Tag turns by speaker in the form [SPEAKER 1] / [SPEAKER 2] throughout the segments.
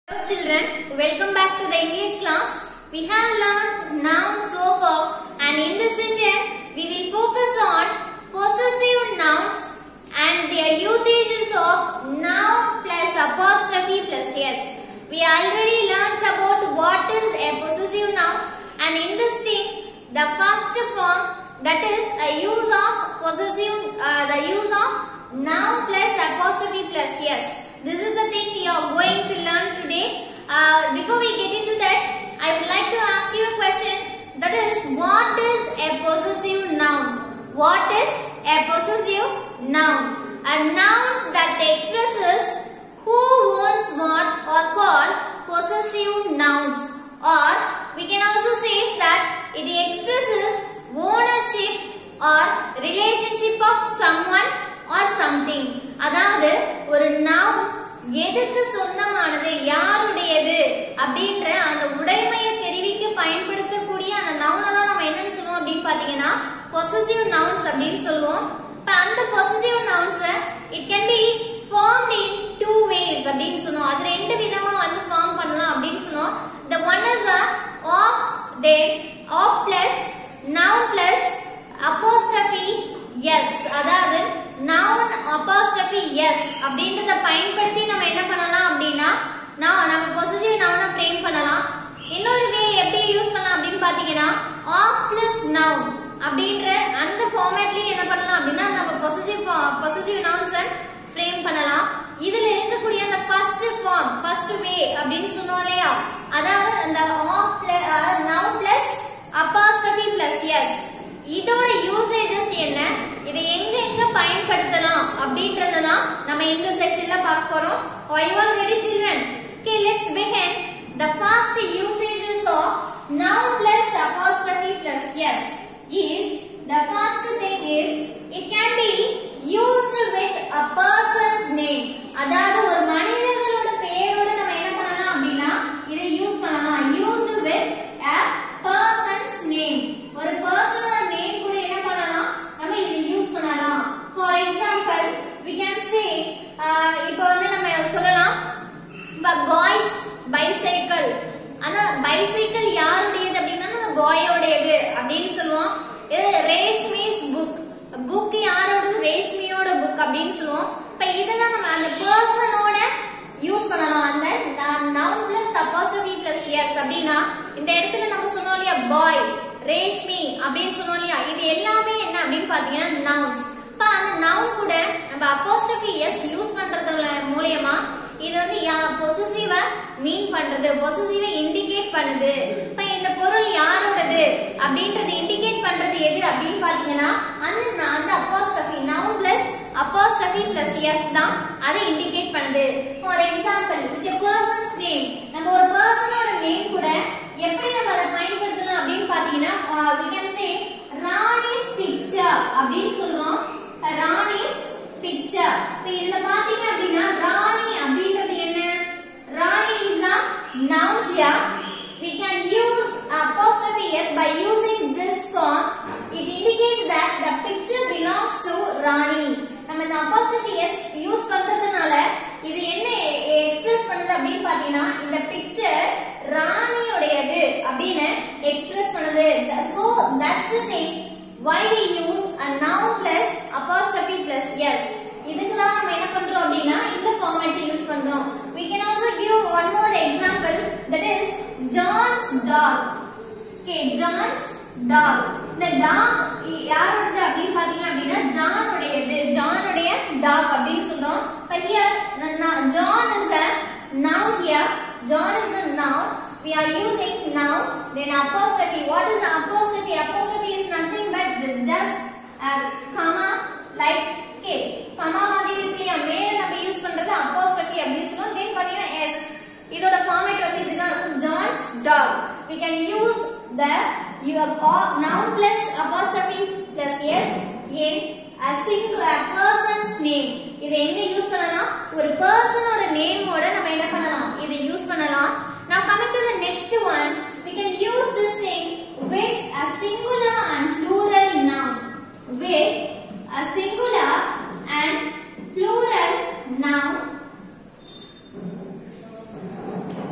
[SPEAKER 1] Hello children, welcome back to the English class. We have learnt nouns so far and in this session we will focus on possessive nouns and their usages of noun plus apostrophe plus s. We already learnt about what is a possessive noun and in this thing the first form that is a use of possessive uh, the use of noun plus apostrophe plus s. This is the thing we are going to learn today. Uh, before we get into that, I would like to ask you a question. That is, what is a possessive noun? What is a possessive noun? A noun that expresses who owns what are called possessive nouns. Or we can also say that it expresses ownership or relationship of someone or something. அதாவது ஒரு noun எதுக்கு சொந்தமானது யாருடையது அப்படின்ற அந்த உடைமையை தெரிவிக்க பயன்படுத்தக்கூடிய அந்த நவுனை தான் நம்ம என்னன்னு சொல்லுவோம் அப்படின்னு பாத்தீங்கன்னா பொசசிவ் நவுன்ஸ் அப்படின்னு சொல்லுவோம் இப்ப அந்த possessive nouns it can be formed in two ways அப்படின்னு சொன்னோம் அது ரெண்டு விதமா வந்து ஃபார்ம் பண்ணலாம் அப்படின்னு சொன்னோம் the one is a of then of plus noun plus apostrophe yes அதாவது noun apostrophe yes அப்படின்றத பயன்படுத்தி நம்ம என்ன பண்ணலாம் அப்படின்னா நான் நம்ம பொசிட்டிவ் நவுனை ஃப்ரேம் பண்ணலாம் இன்னொரு வே எப்படி யூஸ் பண்ணலாம் அப்படின்னு பாத்தீங்கன்னா ஆஃப் பிளஸ் நவுன் அப்படின்ற அந்த ஃபார்மேட்லயே என்ன பண்ணலாம் அப்படின்னா நம்ம பொசிட்டிவ் பொசிட்டிவ் நவுன்ஸை ஃப்ரேம் பண்ணலாம் இதுல இருக்கக்கூடிய அந்த ஃபர்ஸ்ட் ஃபார்ம் ஃபர்ஸ்ட் வே அப்படின்னு சொன்னோம் இல்லையா அதாவது அந்த of noun plus apostrophe plus S இதோட யூசேஜஸ் என்ன இதை எங்க எங்க பயன்படுத்தலாம் அப்படின்றத தான் நம்ம இந்த செஷன்ல பார்க்க போறோம் are you all ready children okay let's begin the first usages of noun plus apostrophe plus yes is the first thing is it can be used with a person's name அதாவது ஒரு மனிதர்களோட பெயரோட நம்ம என்ன பண்ணலாம் அப்படின்னா இதை யூஸ் பண்ணலாம் used with a person's name ஒரு பர்சனோட நேம் கூட என்ன பண்ணலாம் நம்ம இதை யூஸ் பண்ணலாம் for example we can say uh, இப்போ வந்து நம்ம சொல்லலாம் இப்போ பாய்ஸ் பைசைக்கிள் ஆனா பைசைக்கிள் யாருடையது அப்படின்னா அந்த பாயோடையது அப்படின்னு சொல்லுவோம் இது ரேஷ்மிஸ் புக் புக் யாரோடது ரேஷ்மியோட புக் அப்படின்னு சொல்லுவோம் இப்ப இதெல்லாம் நம்ம அந்த பர்சனோட யூஸ் பண்ணலாம் அந்த noun plus apostrophe plus s அப்படின்னா இந்த இடத்துல நம்ம சொன்னோம் இல்லையா பாய் ரேஷ்மி அப்படின்னு சொன்னோம் இல்லையா இது எல்லாமே என்ன அப்படின்னு பாத்தீங்கன்னா நவுன்ஸ் இப்ப அந்த நவுன் கூட நம்ம அப்போஸ்ட்ரோபி எஸ் யூஸ் பண்றது மூலியமா இது வந்து பொசசிவ மீன் பண்றது பொசசிவ இண்டிகேட் பண்ணுது இப்ப இந்த பொருள் யாரோடது அப்படின்றது இண்டிகேட் பண்றது எது அப்படின்னு பாத்தீங்கன்னா அந்த அந்த apostrophe noun plus apostrophe plus s தான் அதை இண்டிகேட் பண்ணுது for example with person's name நம்ம ஒரு பர்சனோட நேம் கூட எப்படி நம்ம அதை பயன்படுத்தலாம் அப்படின்னு பாத்தீங்கன்னா we can say Rani's picture அப்படின்னு சொல்றோம் ராணிஸ் பிக்சர் இப்ப இதுல பாத்தீங்க அப்படின்னா ராணி அப்படின்றது என்ன Rani is a noun here we can use apostrophe s by using this form it indicates that the picture belongs to Rani நம்ம இந்த apostrophe s யூஸ் பண்றதுனால இது என்ன எக்ஸ்பிரஸ் பண்ணுது அப்படின்னு பாத்தீங்கன்னா இந்த பிக்சர் ராணியோடையது அப்படின்னு எக்ஸ்பிரஸ் பண்ணுது so that's the thing why we use a noun plus apostrophe plus s இதுக்கு தான் நம்ம என்ன பண்றோம் அப்படின்னா இந்த ஃபார்மேட் யூஸ் பண்றோம் we can also give one more example that is john's dog okay john's dog இந்த dog யாரோடது அப்படின்னு பாத்தீங்க அப்படின்னா ஜான் உடையது ஜான் உடைய டாக் அப்படின்னு சொல்றோம் but here john is a noun here john is a noun we are using noun then apostrophe what is the apostrophe apostrophe is nothing but just a comma like okay comma மாதிரி இருக்கு இல்லையா மேல நம்ம use பண்றது apostrophe அப்படின்னு சொல்லுவோம் then பாத்தீங்கன்னா s இதோட ஃபார்மேட் வந்து இப்படிதான் இருக்கும் John's dog we can use the your noun plus apostrophe plus s in a single a person's name இது எங்க யூஸ் பண்ணலாம் ஒரு பர்சனோட நேமோட நம்ம என்ன பண்ணலாம் இதை யூஸ் பண்ணலாம் now coming to the next one we can use this thing with a singular and plural noun with a singular and plural noun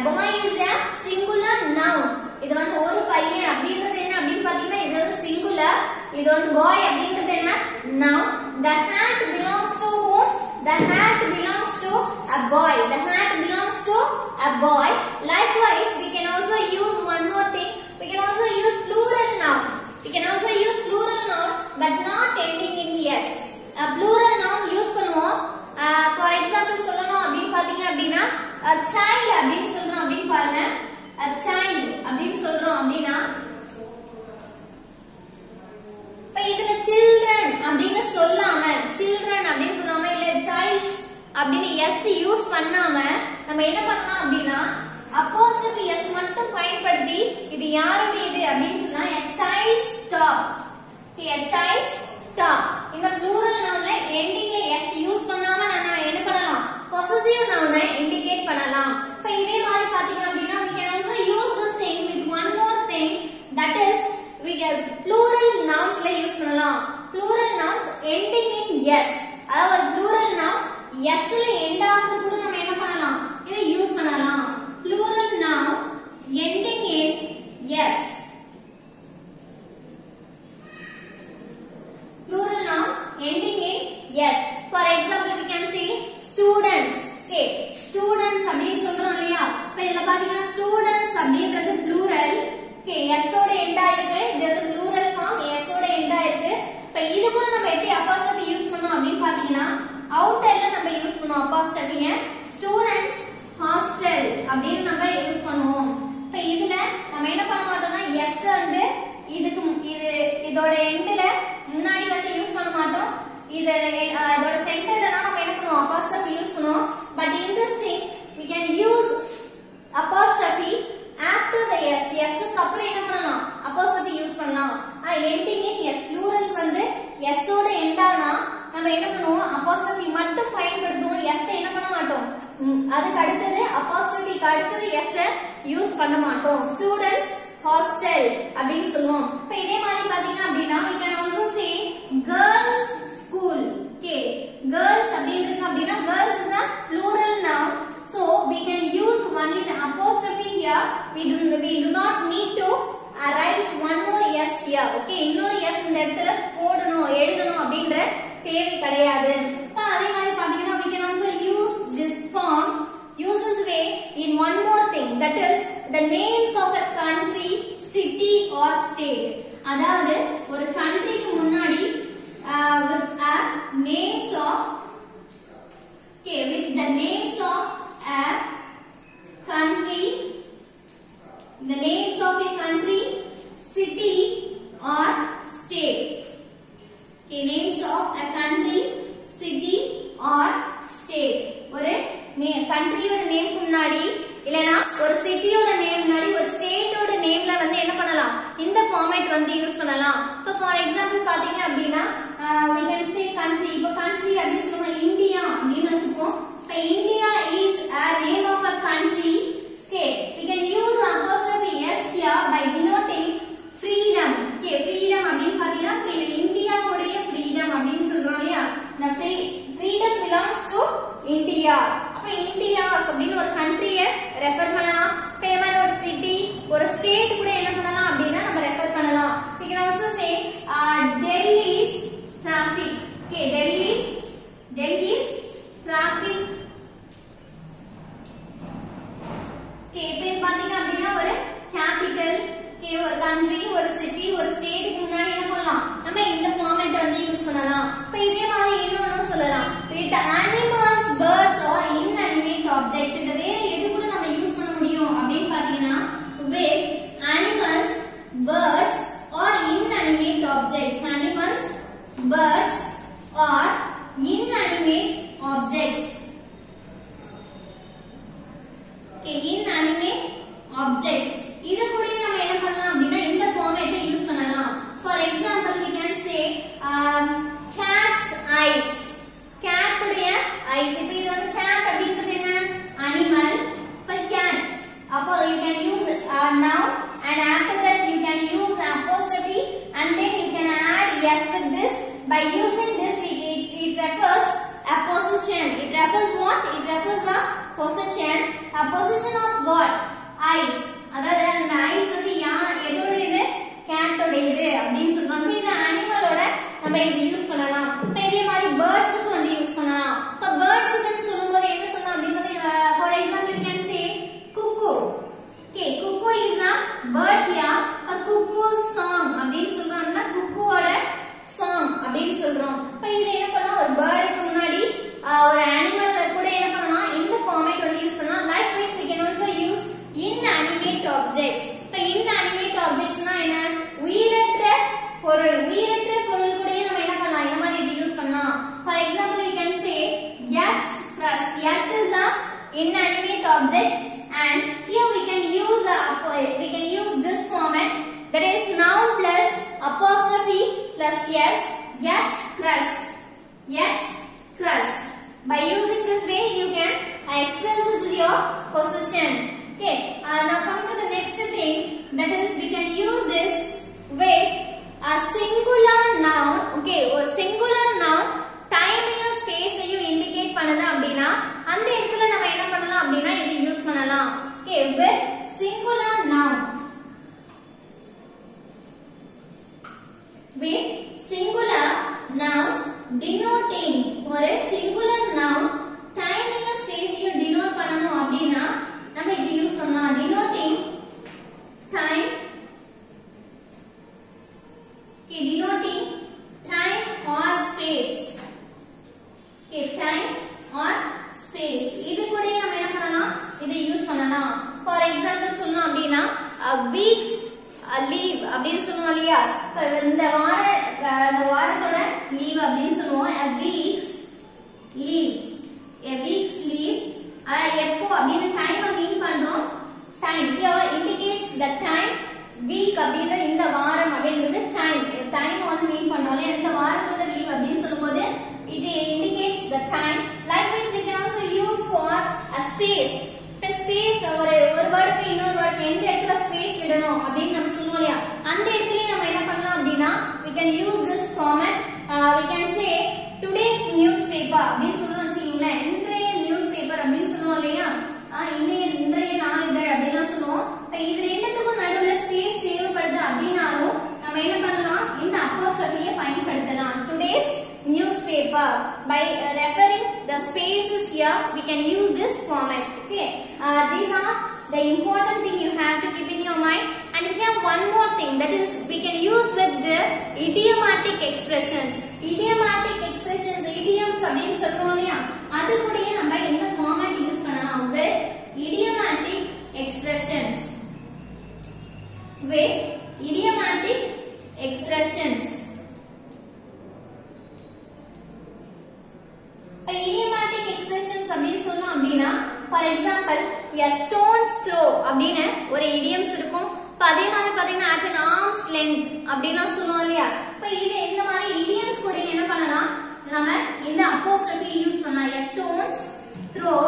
[SPEAKER 1] boy is a singular noun இது வந்து ஒரு பையன் அப்படின்றது என்ன அப்படின்னு பாத்தீங்கன்னா இது வந்து சிங்குலர் இது வந்து boy அப்படின்றது என்ன noun the hat belongs to whom the hat belongs to a boy the hat belongs to a boy likewise we can also use one more thing we can also use plural noun we can also use plural noun but not ending in s a plural noun use பண்ணுவோம் for example சொல்லணும் அப்படின்னு பாத்தீங்க அப்படின்னா a child அப்படின்னு சொல்றோம் அப்படின்னு பாருங்க a child அப்படின்னு சொல்றோம் அப்படின்னா இப்ப இதுல children அப்படின்னு சொல்லாம children அப்படின்னு சொல்லாம இல்ல childs அப்படின்னு s யூஸ் பண்ணாம நம்ம என்ன பண்ணலாம் அப்படின்னா அப்போஸ்ட்ரோபி s மட்டும் பயன்படுத்தி இது யாருடையது அப்படின்னு சொல்லலாம் a child's talk okay a child's talk இந்த plural nounல endingல s யூஸ் பண்ணாம நம்ம என்ன பண்ணலாம் possessive noun இண்டிகேட் பண்ணலாம் இப்ப இதே மாதிரி பாத்தீங்க அப்படின்னா we can also use this thing with one more thing that is we can plural nounsல யூஸ் பண்ணலாம் plural nouns ending in s அதாவது ஒரு plural noun s ல end ஆகுது கூட நம்ம என்ன பண்ணலாம் இதை யூஸ் பண்ணலாம் plural noun ending in s plural noun ending in s for example we can see students okay students அப்படின்னு சொல்றோம் இல்லையா இப்ப இதுல பாத்தீங்கன்னா students அப்படின்றது plural okay s ஓட end ஆயிருக்கு இது வந்து plural form s ஓட end ஆயிருக்கு இப்ப இது கூட நம்ம எப்படி apostrophe யூஸ் பண்ணோம் அப்படின்னு பாத்தீங்கன்னா outerல நம்ம யூஸ் பண்ணுவோம் apostrophe students hostel அப்படின்னு நம்ம யூஸ் பண்ணுவோம் இப்ப இதுல நம்ம என்ன பண்ண மாட்டோம்னா s வந்து இதுக்கு மு- இது இதோட எண்ட்ல முன்னாடி வந்து யூஸ் பண்ண மாட்டோம் இது அஹ், இதோட சென்டர்ல தான் நம்ம என்ன பண்ணுவோம் apostrophe யூஸ் பண்ணுவோம் but in this thing we can use apostrophe after the s s க்கு அப்புறம் என்ன பண்ணலாம் apostrophe யூஸ் பண்ணலாம் ending in s plurals வந்து s ஓட end ஆனா நம்ம என்ன பண்ணுவோம் apostrophe மட்டும் பயன்படுத்துவோம் s என்ன பண்ண மாட்டோம் ம், அதுக்கு அடுத்தது apostrophe க்கு அடுத்தது s யூஸ் பண்ண மாட்டோம் ஸ்டூடண்ட்ஸ் ஹாஸ்டல் அப்படின்னு சொல்லுவோம் இப்ப இதே மாதிரி பாத்தீங்க அப்படின்னா we can also say girls school okay girls அப்படின்னு இருக்கு அப்படின்னா girls is a plural noun so we can use only the apostrophe here we do we do not need to uh, write one more s here okay இன்னொரு s இந்த இடத்துல போடணும் எழுதணும் அப்படின்ற தேவை கிடையாது இப்ப அதே மாதிரி பாத்தீங்கன்னா we can also use this form use this way in one more thing that is the names of a country city or state அதாவது ஒரு கண்ட்ரிக்கு முன்னாடி uh, with a names of okay with the names of a country the names of a country city or state okay names of a country city or state ஒரு கண்ட்ரியோட நேம்க்கு முன்னாடி இல்லனா ஒரு சிட்டியோட name முன்னாடி ஒரு ஸ்டேட்டோட நேம்ல வந்து என்ன பண்ணலாம் இந்த ஃபார்மேட் வந்து யூஸ் பண்ணலாம் இப்போ ஃபார் எக்ஸாம்பிள் பாத்தீங்க அப்படின்னா we can say country இப்போ country அப்படின்னு சொல்லுவோம் இந்தியா அப்படின்னு வச்சுப்போம் இப்போ India is a name of a country okay we can use apostrophe s here by denoting freedom okay freedom அப்படின்னு பாத்தீங்கன்னா freedom இந்தியாவுடைய freedom அப்படின்னு சொல்றோம் இல்லையா the free freedom belongs to India அப்ப இந்தியாஸ் அப்படின்னு ஒரு கண்ட்ரிய ரெஃபர் பண்ணலாம் இப்ப இந்த மாதிரி ஒரு சிட்டி ஒரு ஸ்டேட் கூட என்ன பண்ணலாம் அப்படின்னா நம்ம ரெஃபர் பண்ணலாம் we can also say uh, delhi's traffic okay delhi's delhi's traffic okay இப்ப இது பாத்தீங்க அப்படின்னா ஒரு கேபிட்டல் okay ஒரு கண்ட்ரி ஒரு சிட்டி ஒரு ஸ்டேட்டுக்கு முன்னாடி என்ன பண்ணலாம் நம்ம இந்த ஃபார்மேட் வந்து யூஸ் பண்ணலாம் இப்ப இதே மாதிரி இன்னொன்னு சொல்லலாம் with animals birds or inanimate objects இந்த வேற possession a possession of what eyes அதாவது அந்த ஐஸ் வந்து யா எதோட இது கேட்டோட இது அப்படின்னு சொல்றோம் இப்ப இது அனிமலோட நம்ம இது யூஸ் பண்ணலாம் இப்ப இதே மாதிரி பேர்ட்ஸுக்கு வந்து யூஸ் பண்ணலாம் இப்ப பேர்ட்ஸுக்குன்னு சொல்லும்போது என்ன சொல்லலாம் அப்படின்னு for example can say cuckoo okay cuckoo is a bird here a cuckoo's song அப்படின்னு சொல்றோம்னா குக்குவோட சாங் அப்படின்னு சொல்றோம் இப்ப இது என்ன பண்ணலாம் ஒரு பேர்டுக்கு முன்னாடி ஆஹ், ஒரு அனிமல் கூட என்ன பண்ணலாம் இந்த ஃபார்மேட் வந்து யூஸ் பண்ணலாம் likewise we can also use inanimate objects இப்ப inanimate objectsனா என்ன உயிரற்ற பொருள் உயிரற்ற பொருள் கூட நம்ம என்ன பண்ணலாம் இந்த மாதிரி இது யூஸ் பண்ணலாம் for example we can say earth's crust earth is a inanimate object and here we can use a we can use this format that is noun plus apostrophe plus s earth's crust earth's crust by using this way you can uh, express it to your possession okay uh, now come to the next thing that is we can use this with a singular noun okay ஒரு singular noun டைமையும் ஸ்பேஸையும் indicate பண்ணுது அப்படின்னா அந்த இடத்துல நம்ம என்ன பண்ணலாம் அப்படின்னா இது யூஸ் பண்ணலாம் okay with singular noun with singular nouns denoting ஒரு singular noun டைமையும் ஸ்பேஸையும் denote பண்ணணும் அப்படின்னா நம்ம இது யூஸ் பண்ணலாம் denoting time okay denoting time or space okay time or space இது கூட நம்ம என்ன பண்ணலாம் இதை யூஸ் பண்ணலாம் ஃபார் எக்ஸாம்பிள் சொல்லணும் அப்படின்னா வீக்ஸ் லீவ் அப்படின்னு சொல்லுவோம் இல்லையா இப்ப இந்த வார அஹ், இந்த வாரத்தோட லீவ் அப்படின்னு சொல்லுவோம் weeks leaves a week's leave அதாவது எப்போ அப்படின்னு டைம் மீன் பண்றோம் time here indicates the time week அப்படின்ற இந்த வாரம் அப்படின்றது டைம் டைம் வந்து மீன் பண்றோம் இல்லையா இந்த வாரத்தோட லீவ் அப்படின்னு சொல்லும்போது it indicates the time likewise we can also use for a space இப்ப ஸ்பேஸ் ஒரு ஒரு வேர்டுக்கு இன்னொரு வேர்டுக்கு எந்த இடத்துல ஸ்பேஸ் விடணும் அப்படின்னு நம்ம சொல்லுவோம் இல்லையா அந்த இடத்துலயே நம்ம என்ன பண்ணலாம் அப்படின்னா we can use this format uh, we can say today's newspaper அப்படின்னு சொல்லணும் வச்சுக்கீங்களேன் இன்றைய நியூஸ் பேப்பர் அப்படின்னு சொல்லுவோம் இல்லையா ஆஹ் இன்றைய இன்றைய நாளிதழ் அப்படின்லாம் சொல்லுவோம் இப்ப இது ரெண்டுத்துக்கும் நடுவுல ஸ்பேஸ் தேவைப்படுது அப்படின்னாலும் நம்ம என்ன பண்ணலாம் இந்த அப்போஸ்ட்ரோஃபியை பயன்படுத்தலாம் today's newspaper by uh, referring the spaces here we can use this format okay uh, these are the important thing you have to keep in your mind and here one more thing that is we can use with the idiomatic expressions idiomatic expressions idioms அப்படின்னு சொல்றோம் இல்லையா அது கூடயே நம்ம இந்த format use பண்ணலாம் with idiomatic expressions with idiomatic expressions இப்ப idiomatic expressions அப்படின்னு சொன்னோம் அப்படின்னா for example a stone's throw அப்படின்னு ஒரு idioms இருக்கும் இப்ப அதே மாதிரி பாத்தீங்கன்னா at an arm's length அப்படின்லாம் சொல்லுவோம் இல்லையா இப்ப இது இந்த மாதிரி idioms கூட என்ன பண்ணலாம் நம்ம இந்த apostrophe யூஸ் பண்ணலாம் a stone's throw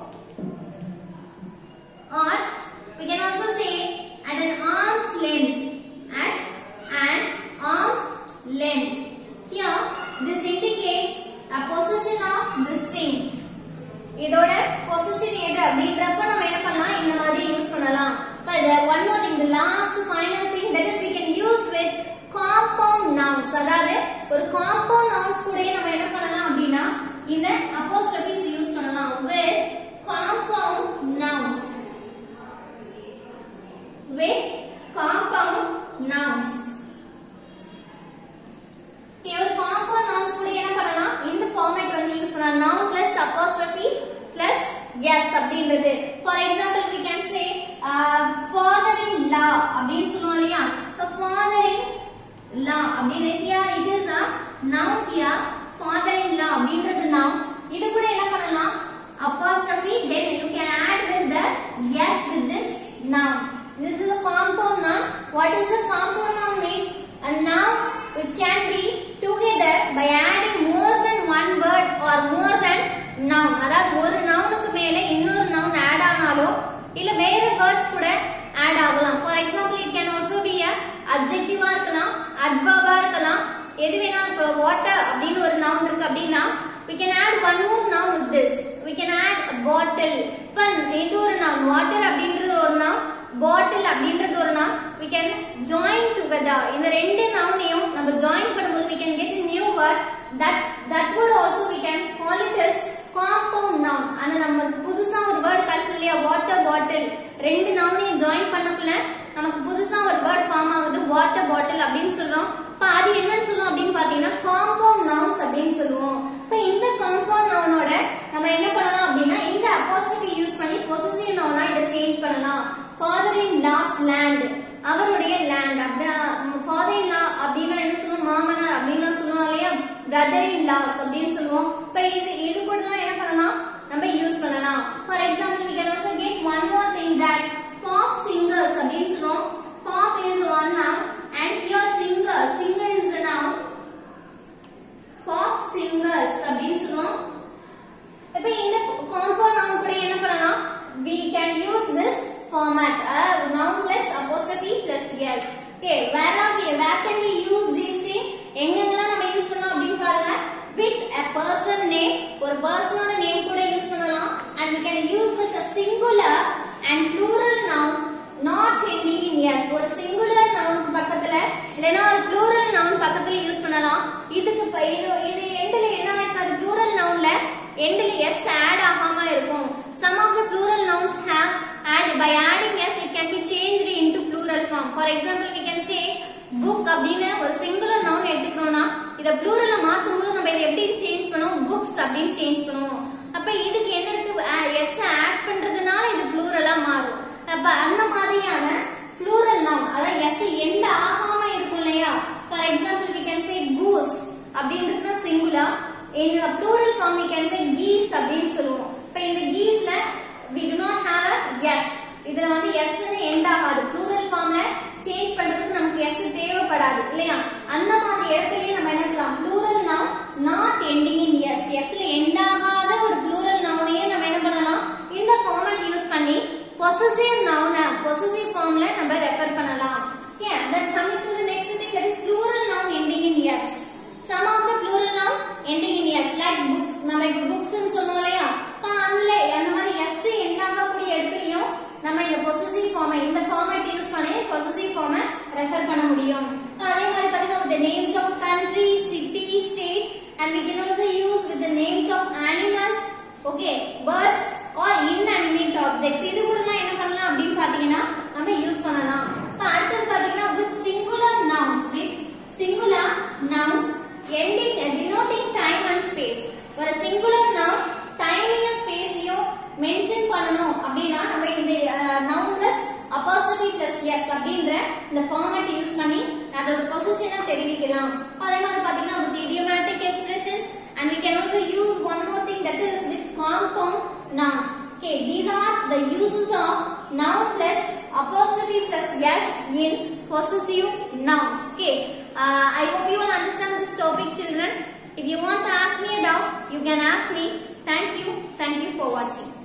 [SPEAKER 1] or we can also say at an arm's length at an arm's length here this indicates a possession of this thing இதோட பொசிஷன் எது அப்படின்றப்ப நம்ம என்ன பண்ணலாம் இந்த மாதிரி யூஸ் பண்ணலாம் but the one more thing the last final thing that is we can use with compound nouns அதாவது ஒரு compound nouns கூட நம்ம என்ன பண்ணலாம் அப்படின்னா இந்த apostrophes யூஸ் பண்ணலாம் with compound nouns with compound nouns Okay, ஒரு compound nouns கூட என்ன பண்ணலாம் இந்த ஃபார்மேட் வந்து யூஸ் பண்ணலாம் noun plus apostrophe plus yes அப்படின்றது for example we can say uh, father in law அப்படின்னு சொல்லுவோம் இல்லையா இப்போ father in law அப்படின்னு here it is a noun here father in law அப்படின்றது noun இது கூட என்ன பண்ணலாம் apostrophe then you can add with the yes with this noun this is a compound noun what is a compound noun means a noun which can be together by adding more than one word or more than noun அதாவது ஒரு நவுனுக்கு மேல இன்னொரு noun add ஆனாலோ இல்ல வேற words கூட add ஆகலாம் for example it can also be a அப்ஜெக்டிவா இருக்கலாம் அட்வர்பா இருக்கலாம் எது வேணாலும் இப்போ வாட்டர் அப்படின்னு ஒரு நவுன் இருக்கு அப்படின்னா we can add one more noun with this we can add பாட்டில் இப்ப இது ஒரு நான் வாட்டர் அப்படின்றது ஒரு நான் பாட்டில் அப்படின்றது ஒரு நான் we can join together இந்த ரெண்டு நவுனையும் நம்ம ஜாயின் பண்ணும்போது we can get a new word that that would also we can call it as compound noun ஆனா நம்ம புதுசா ஒரு வேர்ட் கிடைச்சது இல்லையா வாட்டர் பாட்டில் ரெண்டு நவுனையும் ஜாயின் பண்ணக்குள்ள நமக்கு புதுசா ஒரு வேர்ட் ஃபார்ம் ஆகுது வாட்டர் பாட்டில் அப்படின்னு சொல்றோம் இப்ப அது என்னன்னு சொல்லுவோம் அப்படின்னு பாத்தீங்கன்னா காம்பவுண்ட் நவுன்ஸ் அப்படின்னு சொல்லுவோம் இப்ப இந்த காம்பவுண்ட் நவுனோட நம்ம என்ன பண்ணலாம் அப்படின்னா இந்த அப்போசிட்டி யூஸ் பண்ணி பொசிசிவ் நவுனா இதை சேஞ்ச் பண்ணலாம் ஃபாதர் இன் லாஸ் லேண்ட் அவருடைய லேண்ட் ஃபாதர் இன் லா அப்படின்னா என்ன சொல்லுவோம் மாமனார் அப்படின்லாம் சொல்லுவோம் இல்லையா பிரதர் இன் லாஸ் அப்படின்னு சொல்லுவோம் இப்ப இது இது கூட என்ன பண்ணலாம் நம்ம யூஸ் பண்ணலாம் for example we can also get one more thing that pop singers அப்படின்னு சொல்லுவோம் pop is one noun and here singer singer is a noun pop singers அப்படின்னு சொல்லுவோம் இப்ப இந்த காம்பவுண்ட் நவுன் கூட என்ன பண்ணலாம் we can use this format uh, noun plus apostrophe plus yes okay where are we where can we use these thing எங்கெங்கெல்லாம் நம்ம use பண்ணலாம் அப்படின்னு பாருங்க with a person name ஒரு பர்சனோட நேம் கூட யூஸ் பண்ணலாம் and we can use with a singular and plural noun not ending in yes ஒரு singular noun பக்கத்துல இல்லனா ஒரு plural noun பக்கத்துல யூஸ் பண்ணலாம் இதுக்கு ப- இது இது எண்ட்ல என்ன இருக்காது plural nounல எண்ட்ல s add ஆகாம இருக்கும் some of the plural nouns have add by adding s it can be changed into plural form for example we can take book அப்படின்னு ஒரு சிங்குலர் நவுன் எடுத்துக்கிறோம்னா இத ப்ளூரல்ல மாத்தும் போது நம்ம இதை எப்படி சேஞ்ச் பண்ணுவோம் புக்ஸ் அப்படின்னு சேஞ்ச் பண்ணுவோம் அப்ப இதுக்கு என்ன இருக்கு எஸ் ஆட் பண்றதுனால இது ப்ளூரலா மாறும் அப்ப அந்த மாதிரியான ப்ளூரல் நவுன் அதாவது எஸ் எண்ட் ஆகாம இருக்கும் இல்லையா for example we can say goose அப்படின்றது singular in a plural form we can say geese அப்படின்னு சொல்லுவோம் இப்ப இந்த geeseல we do not have a yes இதுல வந்து s ன்னு end ஆகாது plural formல சேஞ்ச் பண்றதுக்கு நமக்கு s தேவைப்படாது இல்லையா அந்த மாதிரி இடத்துலயே நம்ம என்ன பண்ணலாம் plural noun not ending in s s ல end ஆகாத ஒரு plural noun-ஐயே நம்ம என்ன பண்ணலாம் இந்த format யூஸ் பண்ணி possessive noun possessive formல நம்ம ரெஃபர் பண்ணலாம் yeah then coming to the next thing that is plural noun ending in s some of the plural noun ending in s like books நம்ம இப்ப books னு சொன்னோம் இல்லையா அப்ப அதுல அந்த மாதிரி s end ஆகக்கூடிய இடத்துலயும் நம்ம இந்த possessive form இந்த format யூஸ் பண்ணி possessive form ரெஃபர் பண்ண முடியும் அதே மாதிரி பாத்தீங்கன்னா with the names of country city state and we can also use with the names of animals okay birds or inanimate objects இது கூட என்ன பண்ணலாம் அப்படின்னு பாத்தீங்கன்னா நம்ம யூஸ் பண்ணலாம் இப்ப அடுத்தது பாத்தீங்கன்னா with singular nouns with singular nouns ending denoting time and space ஒரு singular noun டைமையும் ஸ்பேஸையும் மென்ஷன் பண்ணணும் அப்படின்னா நம்ம இந்த noun plus apostrophe plus yes அப்படின்ற இந்த ஃபார்மேட் யூஸ் பண்ணி அதோட பொசிஷனை தெரிவிக்கலாம் அதே மாதிரி பாத்தீங்கன்னா with idiomatic expressions and we can also use one more thing that is with compound nouns okay these are the uses of noun plus apostrophe plus yes in possessive nouns okay uh, i hope you will understand this topic children if you want to ask me a doubt you can ask me thank you thank you for watching